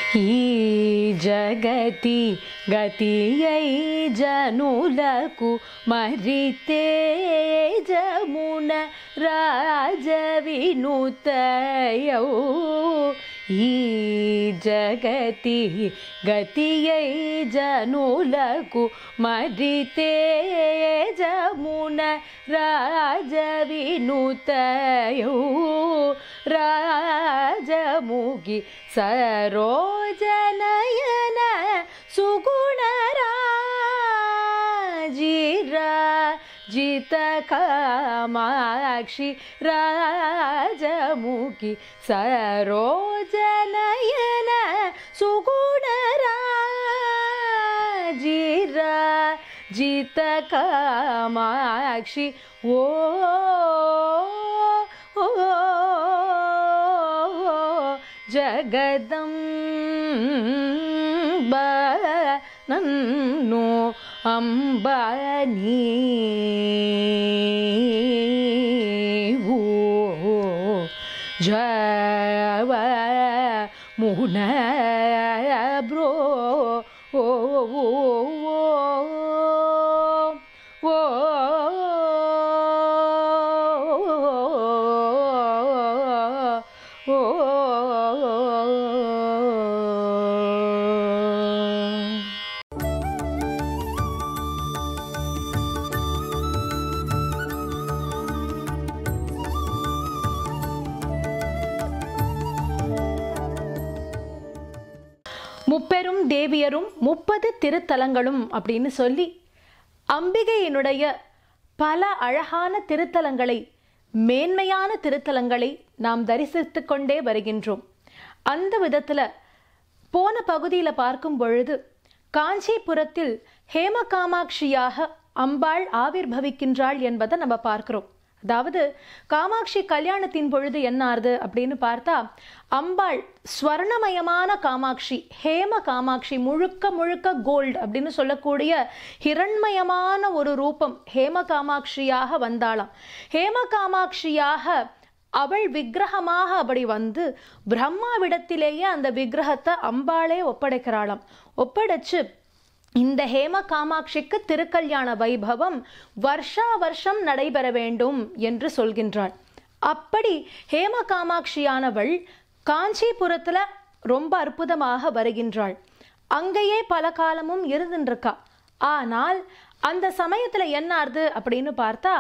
ఈ జగతి గతియై జనులకు మరి తేజమున రాజ వినుతయౌ ఈ జగతి గతియై జనులకు మరి తేజమున రాజ వినుతయౌ రాజముగి సరోజనయన సుగుణరాజిరా జిత కామాక్షి రాజముఖి సరోజనయన సుగుణరాజిరా జిత కామాక్షి ఓ ఓ జగదంబ నన్ను అంబనీ జవ మున బ్రో ఓ ఓ ఓ முப்பெரும் தேவியரும் முப்பது திருத்தலங்களும் அப்படின்னு சொல்லி அம்பிகையினுடைய பல அழகான திருத்தலங்களை மேன்மையான திருத்தலங்களை நாம் தரிசித்து கொண்டே வருகின்றோம் அந்த விதத்துல போன பகுதியில் பார்க்கும் பொழுது காஞ்சிபுரத்தில் ஹேம காமாட்சியாக அம்பாள் ஆவிர்பவிக்கின்றாள் என்பதை நம்ம பார்க்கிறோம் அதாவது காமாட்சி கல்யாணத்தின் பொழுது என்ன ஆறுது அப்படின்னு பார்த்தா அம்பாள் ஸ்வர்ணமயமான காமாட்சி ஹேம காமாட்சி முழுக்க முழுக்க கோல்டு அப்படின்னு சொல்லக்கூடிய ஹிரண்மயமான ஒரு ரூபம் ஹேம காமாட்சியாக வந்தாளாம் ஹேம காமாட்சியாக அவள் விக்கிரகமாக அப்படி வந்து பிரம்மாவிடத்திலேயே அந்த விக்கிரகத்தை அம்பாளே ஒப்படைக்கிறாளாம் ஒப்படைச்சு இந்த ஹேம காமாட்சிக்கு திருக்கல்யாண வைபவம் வருஷா வருஷம் நடைபெற வேண்டும் என்று சொல்கின்றாள் அப்படி ஹேம காமாட்சியானவள் காஞ்சிபுரத்துல ரொம்ப அற்புதமாக வருகின்றாள் அங்கேயே பல காலமும் இருந்துருக்கா ஆனால் அந்த சமயத்துல என்ன ஆறுது அப்படின்னு பார்த்தா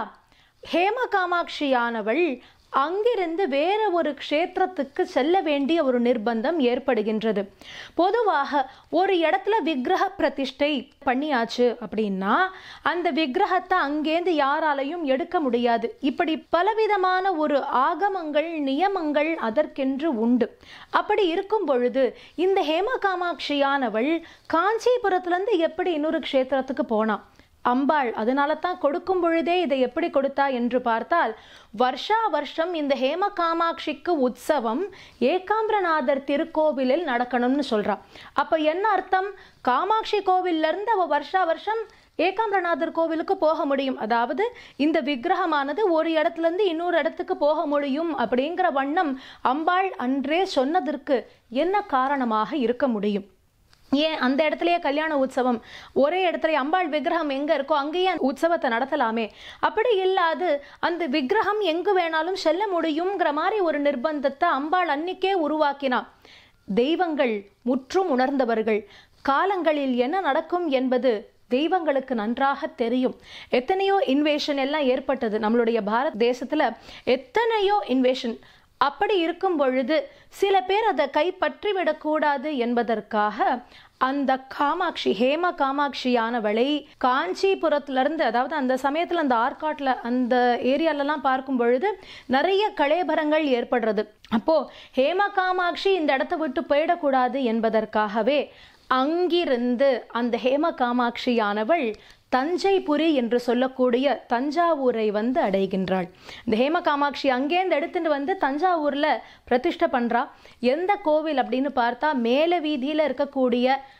ஹேம காமாட்சியானவள் அங்கிருந்து வேற ஒரு க்ஷேத்திரத்துக்கு செல்ல வேண்டிய ஒரு நிர்பந்தம் ஏற்படுகின்றது பொதுவாக ஒரு இடத்துல விக்கிரக பிரதிஷ்டை பண்ணியாச்சு அப்படின்னா அந்த விக்கிரகத்தை அங்கேருந்து யாராலையும் எடுக்க முடியாது இப்படி பலவிதமான ஒரு ஆகமங்கள் நியமங்கள் அதற்கென்று உண்டு அப்படி இருக்கும் பொழுது இந்த ஹேம காமாட்சியானவள் காஞ்சிபுரத்துலேருந்து எப்படி இன்னொரு க்ஷேத்திரத்துக்கு போனான் அம்பாள் அதனால தான் கொடுக்கும் பொழுதே இதை எப்படி கொடுத்தா என்று பார்த்தால் வருஷா வருஷம் இந்த ஹேம காமாட்சிக்கு உற்சவம் ஏகாம்பிரநாதர் திருக்கோவிலில் நடக்கணும்னு சொல்றா அப்ப என்ன அர்த்தம் காமாட்சி கோவில்ல இருந்து அவ வருஷா வருஷம் ஏகாம்பிரநாதர் கோவிலுக்கு போக முடியும் அதாவது இந்த விக்கிரகமானது ஒரு இடத்துல இருந்து இன்னொரு இடத்துக்கு போக முடியும் அப்படிங்கிற வண்ணம் அம்பாள் அன்றே சொன்னதற்கு என்ன காரணமாக இருக்க முடியும் ஏன் அந்த இடத்துலயே கல்யாண உற்சவம் ஒரே இடத்துல அம்பாள் விக்கிரகம் எங்க இருக்கோ அங்கேயே அந்த உற்சவத்தை நடத்தலாமே அப்படி இல்லாது அந்த விக்கிரகம் எங்கு வேணாலும் செல்ல முடியுங்கிற மாதிரி ஒரு நிர்பந்தத்தை அம்பாள் அன்னிக்கே உருவாக்கினா தெய்வங்கள் முற்றும் உணர்ந்தவர்கள் காலங்களில் என்ன நடக்கும் என்பது தெய்வங்களுக்கு நன்றாக தெரியும் எத்தனையோ இன்வேஷன் எல்லாம் ஏற்பட்டது நம்மளுடைய பாரத் தேசத்துல எத்தனையோ இன்வேஷன் அப்படி இருக்கும் பொழுது சில பேர் அதை கைப்பற்றி விடக்கூடாது என்பதற்காக அந்த காமாட்சி ஹேம காமாட்சியானவளை காஞ்சிபுரத்திலிருந்து அதாவது அந்த சமயத்தில் அந்த ஆற்காட்டில் அந்த ஏரியாலலாம் பார்க்கும் பொழுது நிறைய கலேபரங்கள் ஏற்படுறது அப்போ ஹேம காமாட்சி இந்த இடத்த விட்டு போயிடக்கூடாது என்பதற்காகவே அங்கிருந்து அந்த ஹேம காமாட்சியானவள் தஞ்சைபுரி என்று சொல்லக்கூடிய தஞ்சாவூரை வந்து அடைகின்றாள் இந்த ஹேம காமாட்சி அங்கேருந்து எடுத்துட்டு வந்து தஞ்சாவூர்ல பிரதிஷ்டை பண்றா எந்த கோவில் அப்படின்னு பார்த்தா மேல வீதியில இருக்கக்கூடிய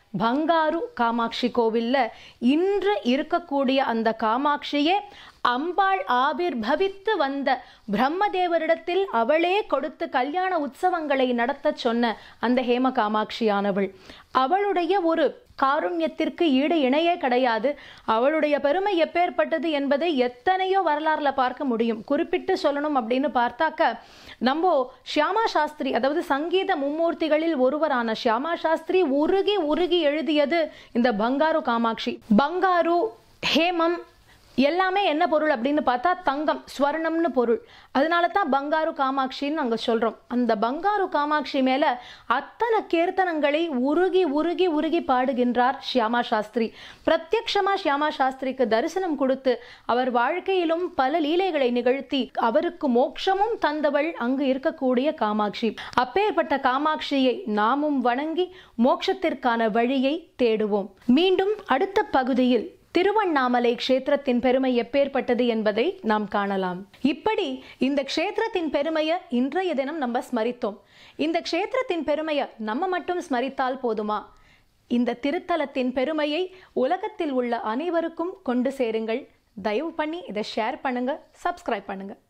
பங்காரு காமாட்சி கோவில்ல இன்று இருக்கக்கூடிய அந்த காமாட்சியே அம்பாள் ஆவிர்பவித்து வந்த பிரம்மதேவரிடத்தில் அவளே கொடுத்து கல்யாண உற்சவங்களை நடத்தச் சொன்ன அந்த ஹேம காமாட்சியானவள் அவளுடைய ஒரு காருண்யத்திற்கு ஈடு இணையே கிடையாது அவளுடைய பெருமை எப்பேற்பட்டது என்பதை எத்தனையோ வரலாறுல பார்க்க முடியும் குறிப்பிட்டு சொல்லணும் அப்படின்னு பார்த்தாக்க நம்ம ஷியாமா சாஸ்திரி அதாவது சங்கீத மும்மூர்த்திகளில் ஒருவரான ஷியாமா சாஸ்திரி உருகி உருகி எழுதியது இந்த பங்காரு காமாட்சி பங்காரு ஹேமம் எல்லாமே என்ன பொருள் அப்படின்னு பார்த்தா தங்கம் ஸ்வர்ணம்னு பொருள் அதனால தான் பங்காரு காமாட்சின்னு நாங்கள் சொல்கிறோம் அந்த பங்காரு காமாட்சி மேலே அத்தனை கீர்த்தனங்களை உருகி உருகி உருகி பாடுகின்றார் ஷியாமா சாஸ்திரி பிரத்யக்ஷமா ஷியாமா சாஸ்திரிக்கு தரிசனம் கொடுத்து அவர் வாழ்க்கையிலும் பல லீலைகளை நிகழ்த்தி அவருக்கு மோட்சமும் தந்தவள் அங்கு இருக்கக்கூடிய காமாட்சி அப்பேற்பட்ட காமாட்சியை நாமும் வணங்கி மோட்சத்திற்கான வழியை தேடுவோம் மீண்டும் அடுத்த பகுதியில் திருவண்ணாமலை க்ஷேத்திரத்தின் பெருமை எப்பேற்பட்டது என்பதை நாம் காணலாம் இப்படி இந்த க்ஷேத்திரத்தின் பெருமையை இன்றைய தினம் நம்ம ஸ்மரித்தோம் இந்த க்ஷேத்திரத்தின் பெருமையை நம்ம மட்டும் ஸ்மரித்தால் போதுமா இந்த திருத்தலத்தின் பெருமையை உலகத்தில் உள்ள அனைவருக்கும் கொண்டு சேருங்கள் தயவு பண்ணி இதை ஷேர் பண்ணுங்க சப்ஸ்கிரைப் பண்ணுங்க